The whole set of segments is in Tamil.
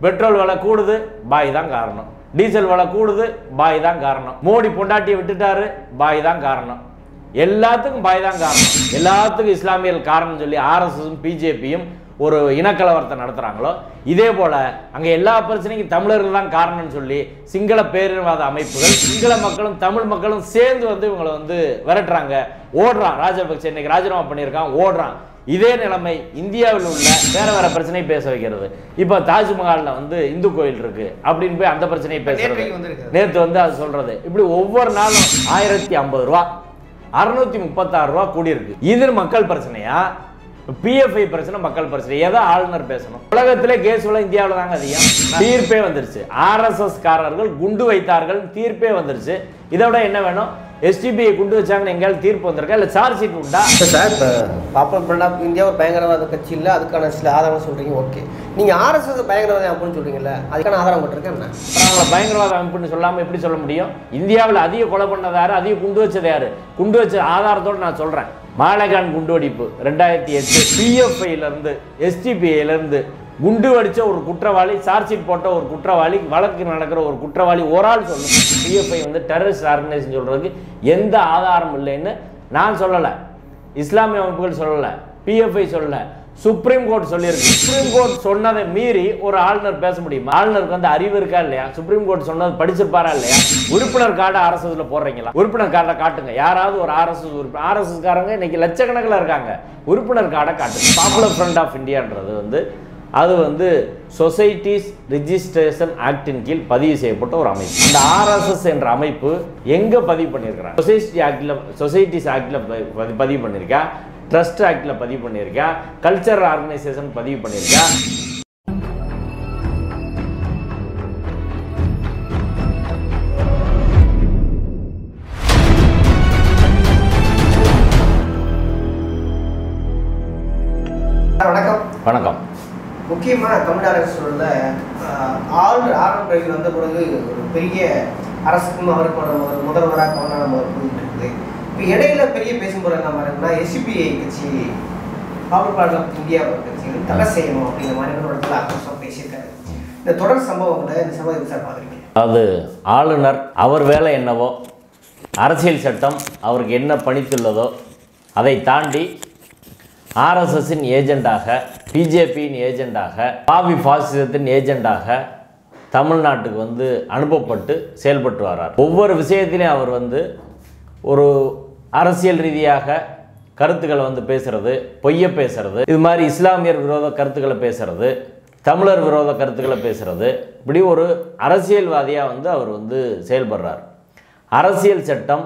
பெட்ரோல் விலை கூடுது பாய் தான் காரணம் டீசல் விலை கூடுது பாய் தான் காரணம் மோடி பொண்டாட்டியை விட்டுட்டாரு பாய் தான் காரணம் எல்லாத்துக்கும் பாய் தான் காரணம் எல்லாத்துக்கும் இஸ்லாமியர்கள் காரணம் சொல்லி ஆர்எஸ்எஸும் பிஜேபியும் ஒரு இனக்கலவரத்தை நடத்துறாங்களோ இதே போல அங்க எல்லா பிரச்சனைக்கும் தமிழர்கள் தான் காரணம்னு சொல்லி சிங்கள பேரினவாத அமைப்புகள் சிங்கள மக்களும் தமிழ் மக்களும் சேர்ந்து வந்து இவங்களை வந்து விரட்டுறாங்க ஓடுறான் ராஜபக்சே இன்னைக்கு ராஜினாமா பண்ணியிருக்கான் ஓடுறான் இதே நிலைமை இந்தியாவில் உள்ள வேற வேற பிரச்சனை பேச வைக்கிறது இப்போ தாஜ்மஹால்ல வந்து இந்து கோயில் இருக்கு அப்படின்னு போய் அந்த பிரச்சனையை பேசுறது நேற்றைக்கு வந்திருக்கு. நேத்து வந்து அது சொல்றது இப்படி ஒவ்வொரு நாளும் ஆயிரத்தி ஐம்பது ரூபா அறுநூத்தி முப்பத்தாறு ரூபா கூடியிருக்கு இது மக்கள் பிரச்சனையா பிஎஃப்ஐ பிரச்சனை மக்கள் பிரச்சனை எதை ஆளுநர் பேசணும் உலகத்திலே கேஸ் உள்ள இந்தியாவில் தாங்க அதிகம் தீர்ப்பே வந்துருச்சு ஆர்எஸ்எஸ் காரர்கள் குண்டு வைத்தார்கள் தீர்ப்பே வந்துருச்சு இதை விட என்ன வேணும் எஸ்டிபிஐ குண்டு வச்சாங்கன்னு எங்கேயாவது தீர்ப்பு வந்திருக்கா இல்லை சார்ஜ் ஷீட் உண்டா இப்போ சார் இப்போ பாப்புலர் ஃப்ரண்ட் ஆஃப் இந்தியா ஒரு பயங்கரவாத கட்சி இல்லை அதுக்கான சில ஆதாரம் சொல்கிறீங்க ஓகே நீங்கள் ஆர்எஸ்எஸ் பயங்கரவாதம் அப்படின்னு சொல்கிறீங்கல்ல அதுக்கான ஆதாரம் போட்டிருக்கேன் என்ன அப்புறம் அவங்கள பயங்கரவாத அமைப்புன்னு சொல்லாம எப்படி சொல்ல முடியும் இந்தியாவில் அதிக கொலை பண்ணது யாரு அதிக குண்டு வச்சது யாரு குண்டு வச்ச ஆதாரத்தோடு நான் சொல்றேன் மாலகான் குண்டுவெடிப்பு ரெண்டாயிரத்தி எட்டு பிஎஃப்ஐல இருந்து எஸ்டிபிஐல இருந்து குண்டு வெடிச்ச ஒரு குற்றவாளி சார்ஜ் ஷீட் போட்ட ஒரு குற்றவாளி வழக்கு நடக்கிற ஒரு குற்றவாளி ஒரு ஆள் சொல்லணும் பிஎஃப்ஐ வந்து டெரரிஸ்ட் ஆர்கனைசேஷன் சொல்றதுக்கு எந்த ஆதாரம் இல்லைன்னு நான் சொல்லலை இஸ்லாமிய அமைப்புகள் சொல்லல பிஎஃப்ஐ சொல்லல சுப்ரீம் கோர்ட் சொல்லியிருக்கு சுப்ரீம் கோர்ட் சொன்னதை மீறி ஒரு ஆளுநர் பேச முடியுமா ஆளுநருக்கு வந்து அறிவு இருக்கா இல்லையா சுப்ரீம் கோர்ட் சொன்னது படிச்சிருப்பாரா இல்லையா உறுப்பினர் கார்டை ஆர்எஸ்எஸ்ல போடுறீங்களா உறுப்பினர் கார்டை காட்டுங்க யாராவது ஒரு ஆர்எஸ்எஸ் உறுப்பினர் ஆர்எஸ்எஸ் காரங்க இன்னைக்கு லட்சக்கணக்கில் இருக்காங்க உறுப்பினர் கார்டை காட்டுங்க பாப்புலர் ஃப்ரண்ட் ஆஃப் இந்தியான்றது வந்து அது வந்து சொசைட்டிஸ் ரிஜிஸ்ட்ரேஷன் ஆக்டின் கீழ் பதிவு செய்யப்பட்ட ஒரு அமைப்பு இந்த ஆர்எஸ்எஸ் என்ற அமைப்பு எங்க பதிவு பண்ணியிருக்கிறாங்க சொசைட்டி ஆக்டில் சொசைட்டிஸ் ஆக்டில் பதிவு பண்ணியிருக்கா ட்ரஸ்ட் ஆக்டில் பதிவு பண்ணியிருக்கா கல்ச்சரல் ஆர்கனைசேஷன் பதிவு பண்ணியிருக்கா சார் வணக்கம் வணக்கம் முக்கியமாக தமிழ்நாடு அரசோட ஆளுநர் ஆளுநர் பதவி வந்த பிறகு ஒரு பெரிய அரசுக்கும் அவருக்கான ஒரு முதல்வராக கவனம் போயிட்டு இருக்குது இப்போ இடையில பெரிய பேசும் போது என்ன மாதிரினா எஸ்பிஐ கட்சி பாப்புலர் பார்ட்டி ஆஃப் இந்தியா கட்சி வந்து தடை செய்யணும் அப்படிங்கிற மாதிரி ஒரு இடத்துல ஆக்ரோஷம் பேசியிருக்காரு இந்த தொடர் சம்பவங்களை இந்த சம்பவம் எப்படி சார் பார்க்குறீங்க அது ஆளுநர் அவர் வேலை என்னவோ அரசியல் சட்டம் அவருக்கு என்ன பணித்துள்ளதோ அதை தாண்டி ஆர்எஸ்எஸ்ஸின் ஏஜெண்டாக பிஜேபியின் ஏஜெண்டாக பாவி பாசிசத்தின் ஏஜெண்டாக தமிழ்நாட்டுக்கு வந்து அனுப்பப்பட்டு செயல்பட்டு வர்றார் ஒவ்வொரு விஷயத்திலையும் அவர் வந்து ஒரு அரசியல் ரீதியாக கருத்துக்களை வந்து பேசுறது பொய்ய பேசுறது இது மாதிரி இஸ்லாமியர் விரோத கருத்துக்களை பேசுறது தமிழர் விரோத கருத்துக்களை பேசுறது இப்படி ஒரு அரசியல்வாதியாக வந்து அவர் வந்து செயல்படுறார் அரசியல் சட்டம்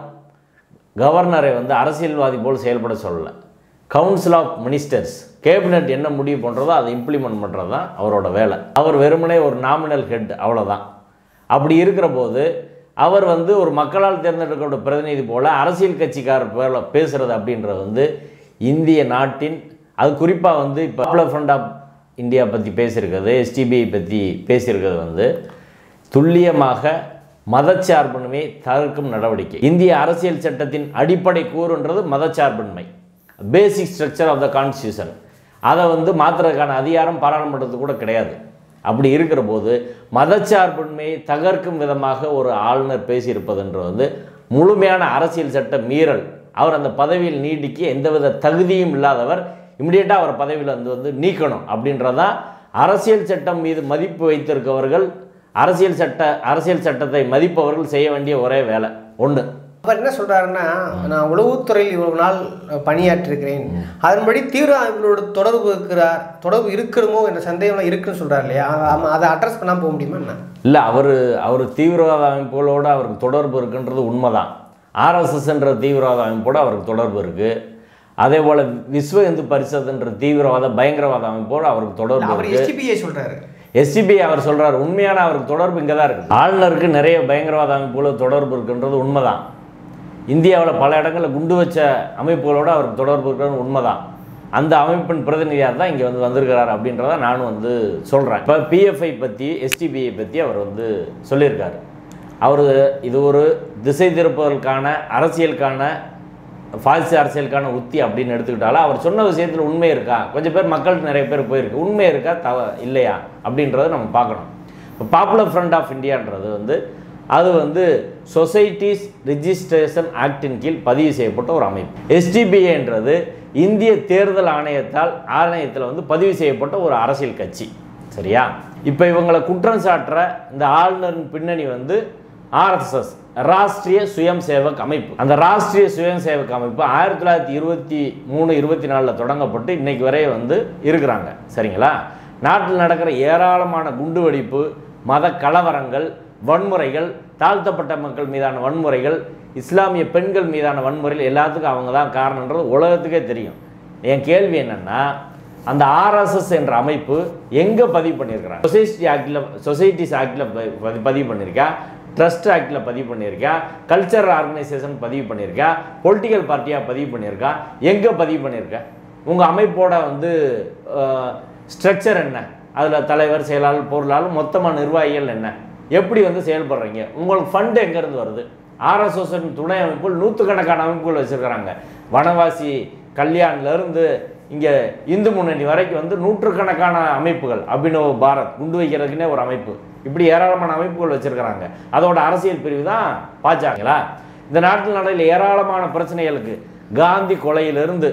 கவர்னரை வந்து அரசியல்வாதி போல் செயல்பட சொல்லலை கவுன்சில் ஆஃப் மினிஸ்டர்ஸ் கேபினட் என்ன முடிவு பண்ணுறதோ அதை இம்ப்ளிமெண்ட் பண்ணுறது தான் அவரோட வேலை அவர் வெறுமனே ஒரு நாமினல் ஹெட் அவ்வளோதான் அப்படி இருக்கிற போது அவர் வந்து ஒரு மக்களால் தேர்ந்தெடுக்கப்பட்ட பிரதிநிதி போல அரசியல் கட்சிக்காரர் பேர்ல பேசுறது அப்படின்றது வந்து இந்திய நாட்டின் அது குறிப்பாக வந்து இப்போ பாப்புலர் ஃப்ரண்ட் ஆஃப் இந்தியா பற்றி பேசியிருக்கிறது எஸ்டிபிஐ பற்றி பேசியிருக்கிறது வந்து துல்லியமாக மதச்சார்பின்மை தவிர்க்கும் நடவடிக்கை இந்திய அரசியல் சட்டத்தின் அடிப்படை கூறுன்றது மதச்சார்பின்மை basic structure of the constitution அதை வந்து மாற்றுறதுக்கான அதிகாரம் பாராளுமன்றத்துக்கு கூட கிடையாது அப்படி இருக்கிற போது மதச்சார்பின்மையை தகர்க்கும் விதமாக ஒரு ஆளுநர் பேசியிருப்பதுன்றது வந்து முழுமையான அரசியல் சட்ட மீறல் அவர் அந்த பதவியில் நீடிக்க எந்தவித தகுதியும் இல்லாதவர் இமிடியேட்டாக அவர் பதவியில் வந்து வந்து நீக்கணும் அப்படின்றதான் அரசியல் சட்டம் மீது மதிப்பு வைத்திருக்கவர்கள் அரசியல் சட்ட அரசியல் சட்டத்தை மதிப்பவர்கள் செய்ய வேண்டிய ஒரே வேலை ஒன்று அவர் என்ன சொல்றாருன்னா நான் உளவுத்துறையில் இவ்வளவு நாள் பணியாற்றிருக்கிறேன் அதன்படி தீவிரவாதிகளோட தொடர்பு இருக்கிறார் தொடர்பு இருக்கணுமோ என்ற சந்தேகம் இருக்குன்னு சொல்றாரு இல்லையா ஆமா, அதை அட்ரஸ் பண்ணாம போக முடியுமா என்ன இல்லை அவர் அவர் தீவிரவாத அமைப்புகளோடு அவருக்கு தொடர்பு இருக்குன்றது உண்மைதான் ஆர்எஸ்எஸ்ன்ற தீவிரவாத அமைப்போடு அவருக்கு தொடர்பு இருக்குது அதே போல் விஸ்வ இந்து பரிஷத்ன்ற தீவிரவாத பயங்கரவாத அமைப்போடு அவருக்கு தொடர்பு அவர் இருக்குது எஸ்டிபிஐ சொல்றாரு எஸ்சிபி அவர் சொல்றார் உண்மையான அவருக்கு தொடர்பு இங்கே தான் இருக்குது ஆளுநருக்கு நிறைய பயங்கரவாத அமைப்புகளோட தொடர்பு இருக்குன்றது உண்மைதான் இந்தியாவில் பல இடங்களில் குண்டு வச்ச அமைப்புகளோடு அவருக்கு தொடர்பு இருக்கிறது உண்மைதான் அந்த அமைப்பின் பிரதிநிதியாக தான் இங்கே வந்து வந்திருக்கிறார் அப்படின்றத நானும் வந்து சொல்கிறேன் இப்போ பிஎஃப்ஐ பற்றி எஸ்டிபிஐ பற்றி அவர் வந்து சொல்லியிருக்காரு அவர் இது ஒரு திசை திருப்புவதற்கான அரசியலுக்கான ஃபால்சி அரசியலுக்கான உத்தி அப்படின்னு எடுத்துக்கிட்டாலும் அவர் சொன்ன விஷயத்தில் உண்மை இருக்கா கொஞ்சம் பேர் மக்கள் நிறைய பேர் போயிருக்கு உண்மை இருக்கா தவ இல்லையா அப்படின்றத நம்ம பார்க்கணும் இப்போ பாப்புலர் ஃப்ரண்ட் ஆஃப் இந்தியான்றது வந்து அது வந்து சொசைட்டிஸ் ரிஜிஸ்ட்ரேஷன் ஆக்டின் கீழ் பதிவு செய்யப்பட்ட ஒரு அமைப்பு எஸ்டிபிஏன்றது இந்திய தேர்தல் ஆணையத்தால் ஆணையத்தில் வந்து பதிவு செய்யப்பட்ட ஒரு அரசியல் கட்சி சரியா இப்போ இவங்களை குற்றம் சாட்டுற இந்த ஆளுநரின் பின்னணி வந்து ஆர்எஸ்எஸ் ராஷ்ட்ரிய சுயம் சேவக் அமைப்பு அந்த ராஷ்ட்ரிய சுயம் சேவக் அமைப்பு ஆயிரத்தி தொள்ளாயிரத்தி இருபத்தி மூணு இருபத்தி நாலில் தொடங்கப்பட்டு இன்னைக்கு வரை வந்து இருக்கிறாங்க சரிங்களா நாட்டில் நடக்கிற ஏராளமான குண்டுவெடிப்பு மத கலவரங்கள் வன்முறைகள் தாழ்த்தப்பட்ட மக்கள் மீதான வன்முறைகள் இஸ்லாமிய பெண்கள் மீதான வன்முறைகள் எல்லாத்துக்கும் அவங்க தான் காரணன்றது உலகத்துக்கே தெரியும் என் கேள்வி என்னன்னா அந்த ஆர்எஸ்எஸ் என்ற அமைப்பு எங்கே பதிவு பண்ணியிருக்கிறாங்க சொசைட்டி ஆக்டில் சொசைட்டிஸ் ஆக்டில் பதிவு பண்ணியிருக்கா ட்ரஸ்ட் ஆக்டில் பதிவு பண்ணியிருக்கா கல்ச்சரல் ஆர்கனைசேஷன் பதிவு பண்ணியிருக்கா பொலிட்டிக்கல் பார்ட்டியாக பதிவு பண்ணியிருக்கா எங்கே பதிவு பண்ணியிருக்கா உங்கள் அமைப்போட வந்து ஸ்ட்ரக்சர் என்ன அதில் தலைவர் செயலாளர் பொருளாளர் மொத்தமாக நிர்வாகிகள் என்ன எப்படி வந்து செயல்படுறீங்க உங்களுக்கு ஃபண்டு எங்கேருந்து வருது ஆர்எஸ்எஸ் துணை அமைப்புகள் நூற்றுக்கணக்கான அமைப்புகள் வச்சுருக்கிறாங்க வனவாசி கல்யாண்லேருந்து இங்கே இந்து முன்னணி வரைக்கும் வந்து நூற்றுக்கணக்கான அமைப்புகள் அபினவ் பாரத் குண்டு வைக்கிறதுக்குன்னே ஒரு அமைப்பு இப்படி ஏராளமான அமைப்புகள் வச்சுருக்கிறாங்க அதோட அரசியல் பிரிவு தான் பாஜகங்களா இந்த நாட்டில் நடையில் ஏராளமான பிரச்சனைகளுக்கு காந்தி கொலையிலிருந்து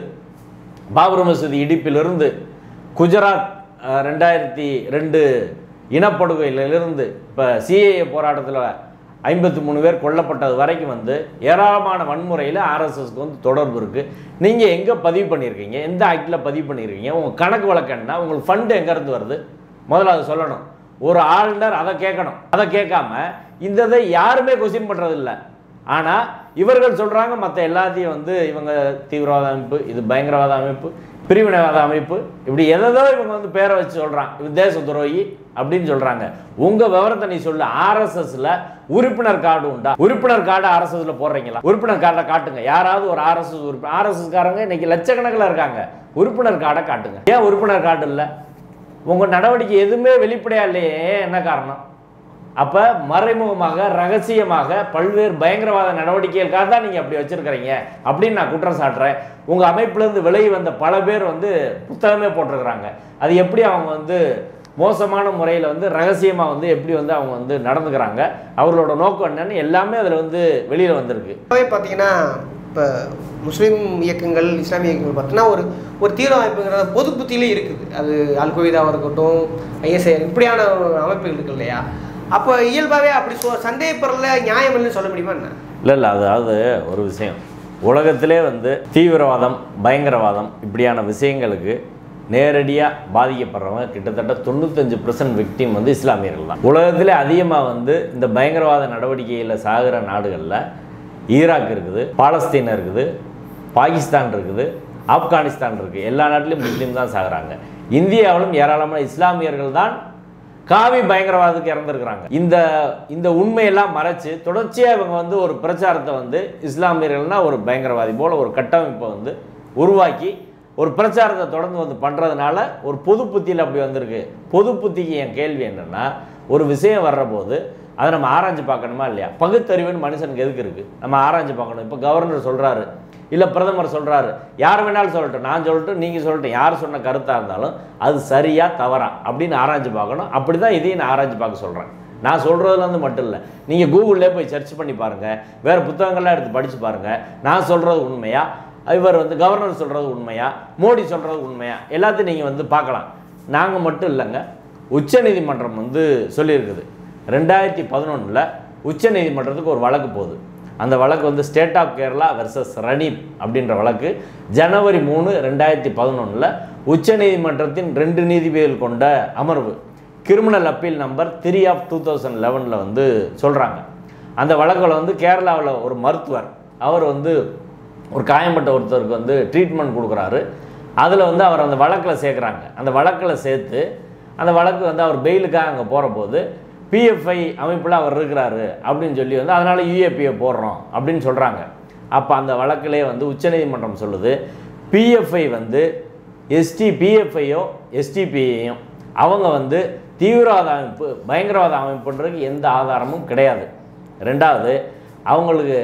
பாபர் மசூதி இடிப்பிலிருந்து குஜராத் அஹ், ரெண்டாயிரத்தி ரெண்டு இனப்படுகொலையிலிருந்து இப்போ சிஏஏ போராட்டத்தில் ஐம்பத்தி மூணு பேர் கொல்லப்பட்டது வரைக்கும் வந்து ஏராளமான வன்முறையில் ஆர்எஸ்எஸ்க்கு வந்து தொடர்பு இருக்குது நீங்கள் எங்கே பதிவு பண்ணியிருக்கீங்க எந்த ஆக்டில் பதிவு பண்ணியிருக்கீங்க உங்கள் கணக்கு வழக்கு என்ன உங்களுக்கு ஃபண்டு எங்கேருந்து வருது முதல்ல அதை சொல்லணும் ஒரு ஆளுநர் அதை கேட்கணும் அதை கேட்காம இந்த இதை யாருமே கொஸ்டின் பண்ணுறதில்ல ஆனால் இவர்கள் சொல்கிறாங்க மற்ற எல்லாத்தையும் வந்து இவங்க தீவிரவாத அமைப்பு இது பயங்கரவாத அமைப்பு பிரிவினைவாத அமைப்பு இப்படி எதோ இவங்க வந்து பேரை வச்சு சொல்கிறாங்க இது தேச துரோகி அப்படின்னு சொல்கிறாங்க உங்கள் விவரத்தை நீ சொல்லு ஆர்எஸ்எஸ்ல உறுப்பினர் கார்டு உண்டா உறுப்பினர் கார்டு ஆர்எஸ்எஸ்ல போடுறீங்களா உறுப்பினர் கார்டை காட்டுங்க யாராவது ஒரு ஆர்எஸ்எஸ் உறுப்பினர் ஆர்எஸ்எஸ் காரங்க இன்னைக்கு லட்சக்கணக்கில் இருக்காங்க உறுப்பினர் கார்டை காட்டுங்க ஏன் உறுப்பினர் கார்டு இல்லை உங்கள் நடவடிக்கை எதுவுமே வெளிப்படையா இல்லையே என்ன காரணம் அப்போ மறைமுகமாக ரகசியமாக பல்வேறு பயங்கரவாத நடவடிக்கைகளுக்காக தான் நீங்கள் அப்படி வச்சுருக்கிறீங்க அப்படின்னு நான் குற்றம் சாட்டுறேன் உங்கள் அமைப்புலேருந்து விலகி வந்த பல பேர் வந்து புத்தகமே போட்டிருக்கிறாங்க அது எப்படி அவங்க வந்து மோசமான முறையில் வந்து ரகசியமாக வந்து எப்படி வந்து அவங்க வந்து நடந்துக்கிறாங்க அவர்களோட நோக்கம் என்னன்னு எல்லாமே அதில் வந்து வெளியில் வந்திருக்கு இப்போவே பார்த்தீங்கன்னா இப்போ முஸ்லீம் இயக்கங்கள் இஸ்லாமிய இயக்கங்கள் பார்த்தீங்கன்னா ஒரு ஒரு தீவிர அமைப்புங்கிறது பொது புத்தியிலே இருக்குது அது அல் கொய்தாவாக இருக்கட்டும் ஐஎஸ்ஐ இப்படியான ஒரு அமைப்புகள் இருக்கு இல்லையா அப்போ இயல்பாகவே அப்படி சொ சந்தேகப்படுறதுல நியாயம் இல்லைன்னு சொல்ல முடியுமா என்ன இல்லை இல்லை அதாவது ஒரு விஷயம் உலகத்திலே வந்து தீவிரவாதம் பயங்கரவாதம் இப்படியான விஷயங்களுக்கு நேரடியாக பாதிக்கப்படுறவங்க கிட்டத்தட்ட தொண்ணூத்தஞ்சு பர்சன்ட் விக்டிம் வந்து இஸ்லாமியர்கள் தான் உலகத்திலே அதிகமாக வந்து இந்த பயங்கரவாத நடவடிக்கையில் சாகிற நாடுகளில் ஈராக் இருக்குது பாலஸ்தீனம் இருக்குது பாகிஸ்தான் இருக்குது ஆப்கானிஸ்தான் இருக்குது எல்லா நாட்டிலும் முஸ்லீம் தான் சாகுறாங்க இந்தியாவிலும் ஏராளமான இஸ்லாமியர்கள் தான் காவி பயங்கரவாதத்துக்கு இறந்துருக்குறாங்க இந்த இந்த உண்மையெல்லாம் மறைச்சு தொடர்ச்சியாக இவங்க வந்து ஒரு பிரச்சாரத்தை வந்து இஸ்லாமியர்கள்னா ஒரு பயங்கரவாதி போல ஒரு கட்டமைப்பை வந்து உருவாக்கி ஒரு பிரச்சாரத்தை தொடர்ந்து வந்து பண்ணுறதுனால ஒரு பொது புத்தியில் அப்படி வந்திருக்கு பொது புத்திக்கு என் கேள்வி என்னென்னா ஒரு விஷயம் வர்ற போது அதை நம்ம ஆராய்ஞ்சு பார்க்கணுமா இல்லையா பகுத்தறிவுன்னு மனுஷனுக்கு எதுக்கு இருக்குது நம்ம ஆராய்ஞ்சு பார்க்கணும் இப்போ கவர்னர் சொல்கிறாரு இல்லை பிரதமர் சொல்கிறாரு யார் வேணாலும் சொல்லட்டும் நான் சொல்லட்டும் நீங்கள் சொல்லட்டும் யார் சொன்ன கருத்தாக இருந்தாலும் அது சரியா தவறா அப்படின்னு ஆராய்ஞ்சு பார்க்கணும் அப்படி தான் இதையும் நான் ஆராய்ஞ்சு பார்க்க சொல்கிறேன் நான் சொல்கிறதுலேருந்து மட்டும் இல்லை நீங்கள் கூகுளிலே போய் சர்ச் பண்ணி பாருங்கள் வேறு புத்தகங்கள்லாம் எடுத்து படித்து பாருங்கள் நான் சொல்கிறது உண்மையா இவர் வந்து கவர்னர் சொல்கிறது உண்மையா மோடி சொல்கிறது உண்மையா எல்லாத்தையும் நீங்கள் வந்து பார்க்கலாம் நாங்கள் மட்டும் இல்லைங்க உச்சநீதிமன்றம் வந்து சொல்லியிருக்குது ரெண்டாயிரத்தி பதினொன்றில் உச்சநீதிமன்றத்துக்கு ஒரு வழக்கு போகுது அந்த வழக்கு வந்து state of Kerala versus Raneef அப்படின்ற வழக்கு ஜனவரி மூணு ரெண்டாயிரத்தி பதினொன்றில் உச்சநீதிமன்றத்தின் ரெண்டு நீதிபதிகள் கொண்ட அமர்வு criminal appeal number three of two thousand லெவனில் வந்து சொல்கிறாங்க அந்த வழக்கில் வந்து கேரளாவில் ஒரு மருத்துவர் அவர் வந்து ஒரு காயம்பட்ட ஒருத்தருக்கு வந்து ட்ரீட்மெண்ட் கொடுக்குறாரு அதில் வந்து அவர் அந்த வழக்கில் சேர்க்குறாங்க அந்த வழக்கில் சேர்த்து அந்த வழக்கு வந்து அவர் பெயிலுக்காக அங்கே போகிற போது பிஎஃப்ஐ அமைப்பில் அவர் இருக்கிறாரு அப்படின்னு சொல்லி வந்து அதனால் யூஏபியை போடுறோம் அப்படின்னு சொல்கிறாங்க அப்போ அந்த வழக்கிலே வந்து உச்சநீதிமன்றம் சொல்லுது பிஎஃப்ஐ வந்து எஸ்டி பிஎஃப்ஐயோ எஸ்டிபிஐயும் அவங்க வந்து தீவிரவாத அமைப்பு பயங்கரவாத அமைப்புன்றதுக்கு எந்த ஆதாரமும் கிடையாது ரெண்டாவது அவங்களுக்கு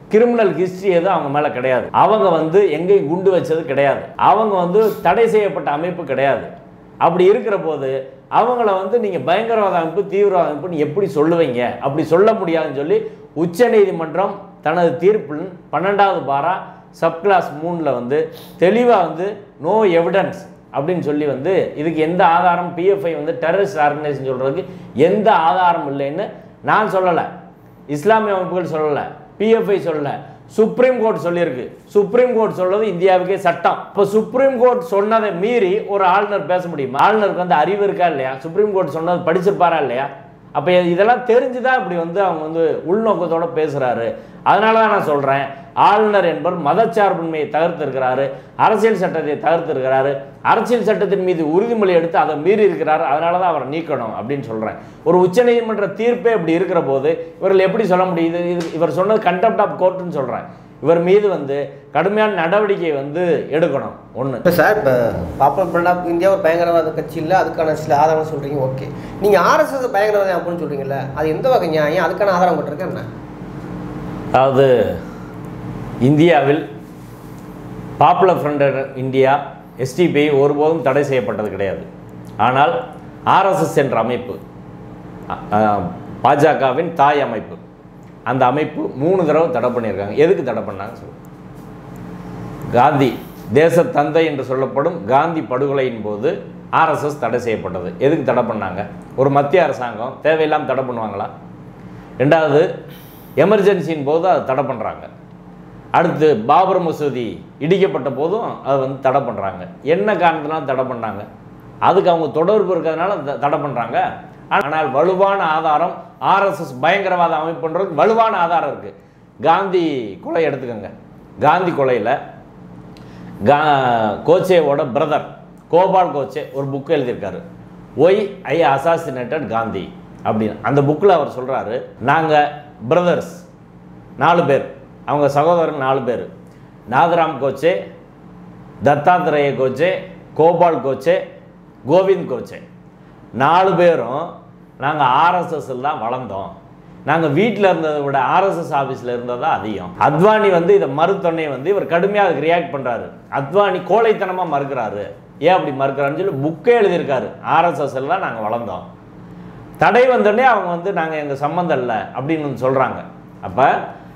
கிரிமினல் ஹிஸ்ட்ரி எதுவும் அவங்க மேலே கிடையாது அவங்க வந்து எங்கேயும் குண்டு வச்சது கிடையாது அவங்க வந்து தடை செய்யப்பட்ட அமைப்பு கிடையாது அப்படி இருக்கிற போது அவங்கள வந்து நீங்கள் பயங்கரவாத அமைப்பு தீவிரவாத அமைப்புன்னு எப்படி சொல்லுவீங்க அப்படி சொல்ல முடியாதுன்னு சொல்லி உச்சநீதிமன்றம் தனது தீர்ப்பில் பன்னெண்டாவது பாரா சப்கிளாஸ் மூணில் வந்து தெளிவாக வந்து நோ எவிடன்ஸ் அப்படின்னு சொல்லி வந்து இதுக்கு எந்த ஆதாரம் பிஎஃப்ஐ வந்து டெரரிஸ்ட் ஆர்கனைசேஷன் சொல்கிறதுக்கு எந்த ஆதாரம் இல்லைன்னு நான் சொல்லலை இஸ்லாமிய அமைப்புகள் சொல்லலை பிஎஃப்ஐ சொல்லலை சுப்ரீம் கோர்ட் சொல்லியிருக்கு சுப்ரீம் கோர்ட் சொல்றது இந்தியாவுக்கே சட்டம் இப்போ சுப்ரீம் கோர்ட் சொன்னதை மீறி ஒரு ஆளுநர் பேச முடியுமா ஆளுநருக்கு வந்து அறிவு இருக்கா இல்லையா சுப்ரீம் கோர்ட் சொன்னது படிச்சிருப்பாரா இல்லையா அப்போ இதெல்லாம் தெரிஞ்சுதான் இப்படி வந்து அவங்க வந்து உள்நோக்கத்தோட பேசுறாரு அதனால தான் நான் சொல்றேன் ஆளுநர் என்பவர் மதச்சார்பின்மையை தகர்த்திருக்கிறாரு அரசியல் சட்டத்தை தகர்த்திருக்கிறாரு அரசியல் சட்டத்தின் மீது உறுதிமொழி எடுத்து அதை மீறி இருக்கிறாரு அதனால தான் அவரை நீக்கணும் அப்படின்னு சொல்றேன் ஒரு உச்சநீதிமன்ற தீர்ப்பே இப்படி இருக்கிற போது இவர்கள் எப்படி சொல்ல முடியுது இது இவர் சொன்னது கண்டெப்ட் ஆஃப் கோர்ட்டுன்னு சொல்றேன் இவர் மீது வந்து கடுமையான நடவடிக்கை வந்து எடுக்கணும் ஒன்று இப்போ சார் இப்போ பாப்புலர் ஃப்ரண்ட் ஆஃப் இந்தியா ஒரு பயங்கரவாத கட்சி இல்லை அதுக்கான சில ஆதாரம் சொல்கிறீங்க ஓகே நீங்கள் ஆர்எஸ்எஸ் பயங்கரவாதம் அப்படின்னு சொல்கிறீங்கல்ல அது எந்த வகை நியாயம் அதுக்கான ஆதாரம் கொண்டிருக்கேன் என்ன அதாவது இந்தியாவில் பாப்புலர் ஃப்ரண்ட் இந்தியா எஸ்டிபிஐ ஒருபோதும் தடை செய்யப்பட்டது கிடையாது ஆனால் ஆர்எஸ்எஸ் என்ற அமைப்பு அ- அ, பாஜகவின் தாய் அமைப்பு அந்த அமைப்பு மூணு தடவை தடை பண்ணியிருக்காங்க எதுக்கு தடை பண்ணாங்க சொல்லு காந்தி தேச தந்தை என்று சொல்லப்படும் காந்தி படுகொலையின் போது ஆர்எஸ்எஸ் தடை செய்யப்பட்டது எதுக்கு தடை பண்ணாங்க ஒரு மத்திய அரசாங்கம் தேவையில்லாமல் தடை பண்ணுவாங்களா ரெண்டாவது எமர்ஜென்சியின் போது அதை தடை பண்ணுறாங்க அடுத்து பாபர் மசூதி இடிக்கப்பட்ட போதும் அதை வந்து தடை பண்ணுறாங்க என்ன காரணத்தினால தடை பண்ணாங்க அதுக்கு அவங்க தொடர்பு இருக்கிறதுனால த- தடை பண்ணுறாங்க ஆனால் வலுவான ஆதாரம் ஆர்எஸ்எஸ் பயங்கரவாத அமைப்புன்றது வலுவான ஆதாரம் இருக்குது காந்தி கொலை எடுத்துக்கோங்க காந்தி கொலையில் கா கோச்சேவோட பிரதர் கோபால் கோச்சே ஒரு புக் எழுதியிருக்காரு ஒய் ஐ அசாசினேட்டட் காந்தி அப்படின்னு அந்த புக்கில் அவர் சொல்கிறாரு நாங்கள் பிரதர்ஸ் நாலு பேர் அவங்க சகோதரர் நாலு பேர் நாதராம் கோச்சே தத்தாத்திரேய கோச்சே கோபால் கோச்சே கோவிந்த் கோச்சே நாலு பேரும் நாங்கள் ஆர்எஸ்எஸ்ல தான் வளர்ந்தோம் நாங்கள் வீட்டில் இருந்ததை விட ஆர்எஸ்எஸ் ஆஃபீஸில் இருந்ததா அதிகம் அத்வானி வந்து இதை மறுத்தொன்னே வந்து இவர் கடுமையாக அதுக்கு ரியாக்ட் பண்ணுறாரு அத்வானி கோழைத்தனமாக மறுக்கிறாரு ஏன் அப்படி மறுக்கிறாருன்னு சொல்லி புக்கே எழுதியிருக்காரு ஆர்எஸ்எஸ்ல தான் நாங்கள் வளர்ந்தோம் தடை வந்தோடனே அவங்க வந்து நாங்கள் எங்கள் சம்மந்தம் இல்லை அப்படின்னு வந்து சொல்கிறாங்க அப்போ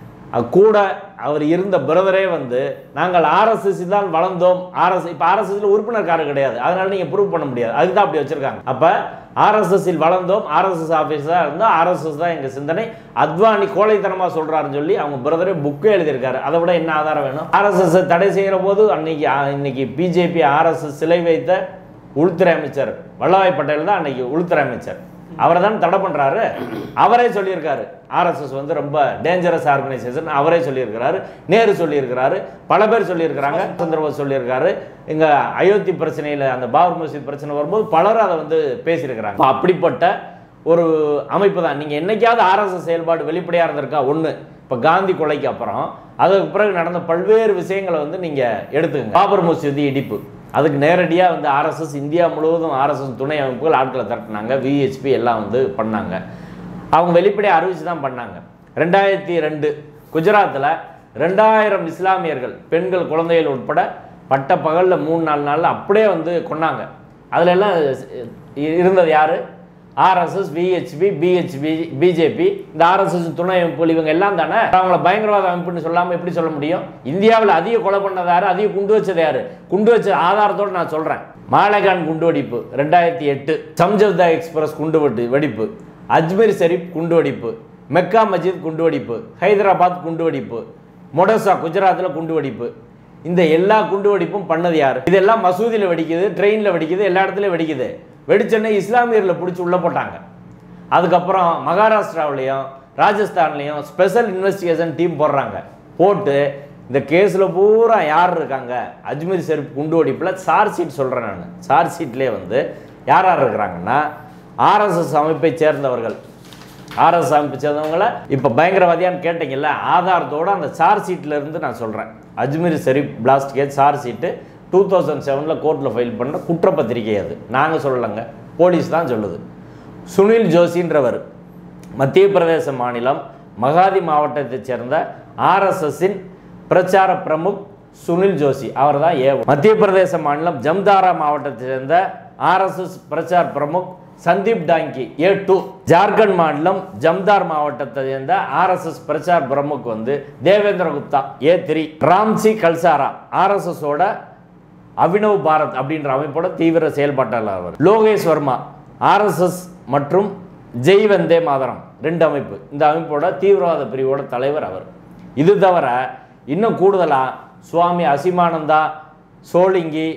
கூட அவர் இருந்த பிரதரே வந்து நாங்கள் ஆர்எஸ்எஸ் தான் வளர்ந்தோம் ஆர்எஸ் இப்போ ஆர்எஸ்எஸ்ல உறுப்பினர் கார்டு கிடையாது அதனால நீங்கள் ப்ரூவ் பண்ண முடியாது அதுக்கு தான் அப்படி வச்சிருக்காங்க அப்போ ஆர்எஸ்எஸ்ஸில் வளர்ந்தோம் ஆர்எஸ்எஸ் ஆஃபீஸாக இருந்தால் ஆர்எஸ்எஸ் தான் எங்கள் சிந்தனை அத்வானி கோழைத்தனமாக சொல்கிறாருன்னு சொல்லி அவங்க பிரதரே புக்கே எழுதியிருக்காரு அதை விட என்ன ஆதாரம் வேணும் ஆர்எஸ்எஸ் தடை செய்கிற போது அன்னைக்கு ஆ- இன்னைக்கு பிஜேபி ஆர்எஸ்எஸ் சிலை வைத்த உள்துறை அமைச்சர் வல்லபாய் பட்டேல் தான் அன்னைக்கு உள்துறை அமைச்சர் அவரை தான் தடை பண்ணுறாரு அவரே சொல்லியிருக்காரு ஆர்எஸ்எஸ் வந்து ரொம்ப டேஞ்சரஸ் ஆர்கனைசேஷன் அவரே சொல்லியிருக்கிறாரு நேரு சொல்லியிருக்கிறாரு பல பேர் சொல்லியிருக்கிறாங்க சந்திரபோஸ் சொல்லியிருக்காரு இங்கே அயோத்தி பிரச்சனையில் அந்த பாபர் மசூத் பிரச்சனை வரும்போது பலரும் அதை வந்து பேசியிருக்கிறாங்க அப்ப அப்படிப்பட்ட ஒரு அமைப்பு தான் நீங்கள் என்னைக்காவது ஆர்எஸ்எஸ் செயல்பாடு வெளிப்படையாக இருந்திருக்கா ஒன்று இப்போ காந்தி கொலைக்கு அப்புறம் அதுக்கு பிறகு நடந்த பல்வேறு விஷயங்களை வந்து நீங்கள் எடுத்துக்கங்க பாபர் மசூதி இடிப்பு அதுக்கு நேரடியாக வந்து ஆர்எஸ்எஸ் இந்தியா முழுவதும் ஆர்எஸ்எஸ் துணை அமைப்புகள் ஆட்களை திரட்டினாங்க விஹெச்பி எல்லாம் வந்து பண்ணாங்க அவங்க வெளிப்படையாக அறிவிச்சு தான் பண்ணாங்க ரெண்டாயிரத்தி ரெண்டு குஜராத்தில் ரெண்டாயிரம் இஸ்லாமியர்கள் பெண்கள் குழந்தைகள் உட்பட பட்ட பகலில் மூணு நாலு நாளில் அப்படியே வந்து கொன்னாங்க அதுல எல்லாம் இ- இருந்தது யாரு ஆர்எஸ்எஸ் விஹெச்பி பிஹெச்பி பிஜேபி இந்த ஆர்எஸ்எஸ் துணை அமைப்புகள் இவங்க எல்லாம் தானே அவங்கள பயங்கரவாத அமைப்புன்னு சொல்லாமல் எப்படி சொல்ல முடியும் இந்தியாவில் அதிக கொலை பண்ணது யாரு அதிக குண்டு வச்சது யாரு குண்டு வச்ச ஆதாரத்தோடு நான் சொல்கிறேன் மாலேகான் குண்டு வெடிப்பு ரெண்டாயிரத்தி எட்டு சம்ஜவ்தா எக்ஸ்பிரஸ் குண்டு வெட்டு வெடிப்பு அஜ்மீர் ஷெரீப் குண்டு வெடிப்பு மெக்கா மஜித் குண்டு வெடிப்பு ஹைதராபாத் குண்டு வெடிப்பு மொடோசா குஜராத்தில் குண்டு வெடிப்பு இந்த எல்லா குண்டு வெடிப்பும் பண்ணது யார் இதெல்லாம் மசூதியில் வெடிக்குது ட்ரெயினில் வெடிக்குது எல்லா இடத்துலையும் வெடிக்குது வெடிச்சோன்னே இஸ்லாமியர்களை பிடிச்சி உள்ளே போட்டாங்க அதுக்கப்புறம் மகாராஷ்டிராவிலையும் ராஜஸ்தான்லேயும் ஸ்பெஷல் இன்வெஸ்டிகேஷன் டீம் போடுறாங்க போட்டு இந்த கேஸில் பூரா யார் இருக்காங்க அஜ்மீர் ஷெரீப் குண்டு வெடிப்பில் சார்ஜ் ஷீட் சொல்கிறேன் நான் சார்ஜ் ஷீட்லேயே வந்து யார் யார் இருக்கிறாங்கன்னா ஆர்எஸ்எஸ் அமைப்பை சேர்ந்தவர்கள் ஆர்எஸ் அமைப்பு சேர்ந்தவங்கள இப்போ பயங்கரவாதியான்னு கேட்டீங்கல்ல ஆதாரத்தோட அந்த சார்ஜ் ஷீட்டில் இருந்து நான் சொல்கிறேன் Ajmer Sharif blast case charge sheet two thousand செவனில் கோர்ட்டில் ஃபைல் பண்ண குற்றப்பத்திரிகை அது நாங்கள் சொல்லலைங்க போலீஸ் தான் சொல்லுது சுனில் ஜோஷின்றவர் மத்திய பிரதேச மாநிலம் மகாதி மாவட்டத்தைச் சேர்ந்த ஆர்எஸ்எஸ்ஸின் பிரச்சார பிரமுக் சுனில் ஜோஷி அவர் தான் ஏ மத்திய பிரதேச மாநிலம் ஜம்தாரா மாவட்டத்தை சேர்ந்த RSS Prachar Pramukh Sandeep Dange A two Jharkhand மாநிலம் ஜம்தார் மாவட்டத்தை சேர்ந்த ஆர்எஸ்எஸ் பிரச்சார் பிரமுக் வந்து தேவேந்திர குப்தா ஏ த்ரீ ராம்சி கல்சாரா ஆர்எஸ்எஸோட அபினவ் பாரத் அப்படின்ற அமைப்போட தீவிர செயல்பாட்டாளர் அவர் லோகேஷ் வர்மா ஆர்எஸ்எஸ் மற்றும் ஜெய் வந்தே மாதரம் ரெண்டு அமைப்பு இந்த அமைப்போட தீவிரவாத பிரிவோட தலைவர் அவர் இது தவிர இன்னும் கூடுதலாக சுவாமி அசிமானந்தா சோளிங்கி